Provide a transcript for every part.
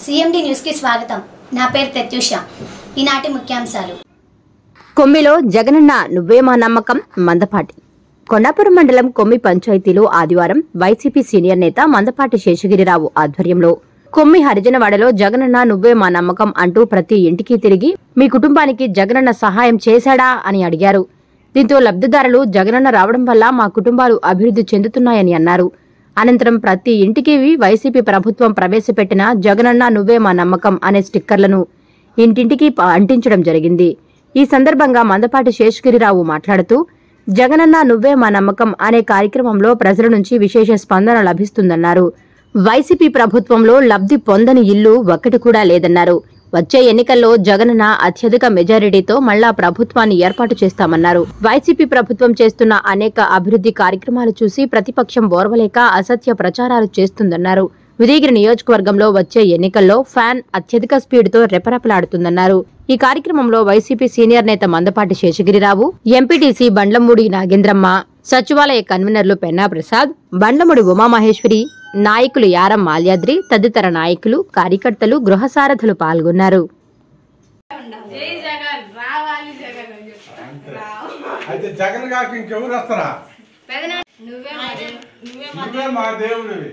CMD న్యూస్కి స్వాగతం నా పేరు ప్రత్యూష ఈనాటి ముఖ్యాంశాలు కొమ్మిలో జగనన్న నువ్వే మా నమ్మకం మందపాటి కొండాపురం మండలం కొమ్మి పంచాయతీలో ఆదివారం వైసీపీ సీనియర్ నేత మందపాటి శేషగిరిరావు ఆధ్వర్యంలో కొమ్మి హరిజనవాడలో జగనన్న నువ్వే మా నమ్మకం అంటూ ప్రతి ఇంటికి తిరిగి మీ కుటుంబానికి జగనన్న సహాయం చేశాడా అని అడిగారు దీంతో లబ్ధిదారులు జగనన్న రావడం వల్ల మా కుటుంబాలు అభివృద్ధి చెందుతున్నాయని అన్నారు అనంతరం ప్రతి ఇంటికి వైసీపీ ప్రభుత్వం ప్రవేశపెట్టిన జగనన్న నువ్వే మా నమ్మకం అనే స్టిక్కర్లను ఇంటింటికి ప- అంటించడం జరిగింది ఈ సందర్భంగా మందపాటి శేషగిరిరావు మాట్లాడుతూ జగనన్న నువ్వే మా నమ్మకం అనే కార్యక్రమంలో ప్రజల నుంచి విశేష స్పందన లభిస్తుందన్నారు వైసీపీ ప్రభుత్వంలో లబ్ధి పొందని ఇల్లు ఒక్కటి కూడా లేదన్నారు వచ్చే ఎన్నికల్లో జగనన్న అత్యధిక మెజారిటీతో మళ్లా ప్రభుత్వాన్ని ఏర్పాటు చేస్తామన్నారు వైసీపీ ప్రభుత్వం చేస్తున్న అనేక అభివృద్ధి కార్యక్రమాలు చూసి ప్రతిపక్షం ఓర్వలేక అసత్య ప్రచారాలు చేస్తుందన్నారు ఉదయగిరి నియోజకవర్గంలో వచ్చే ఎన్నికల్లో ఫ్యాన్ అత్యధిక స్పీడ్తో రెపరెపలాడుతుందన్నారు ఈ కార్యక్రమంలో వైసీపీ సీనియర్ నేత మందపాటి శేషగిరిరావు ఎంపీటీసీ బండ్లమూడి నాగేంద్రమ్మ సచివాలయ కన్వీనర్లు పెన్నా ప్రసాద్ బండ్లమూడి ఉమామహేశ్వరి నాయకులు యారం మాల్యాద్రి తదితర నాయకులు కార్యకర్తలు గృహసారథులు పాల్గొన్నారు జై జగన్ రావాలి జగన్ అని చెప్పి. అయితే జగన్ గారికి ఇంకెవరు వస్తారా పెదనాన్న, నువ్వే మా దేవ్- నువ్వే మా నువ్వే మా దేవుడివి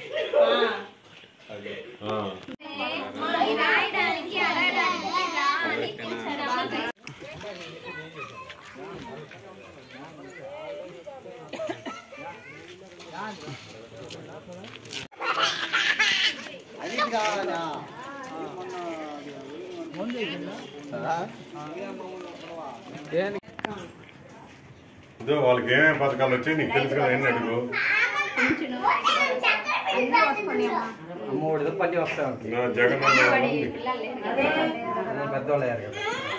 ఇదో వాళ్ళకి ఏమేమి పథకాలు వచ్చాయి నీకు తెలుసు కదా ఎన్ని అడుగు మూడు పట్టి వస్తాయి నా జగన్ అన్న వాళ్ళు పెద్దవాళ్ళు అయ్యారు కదా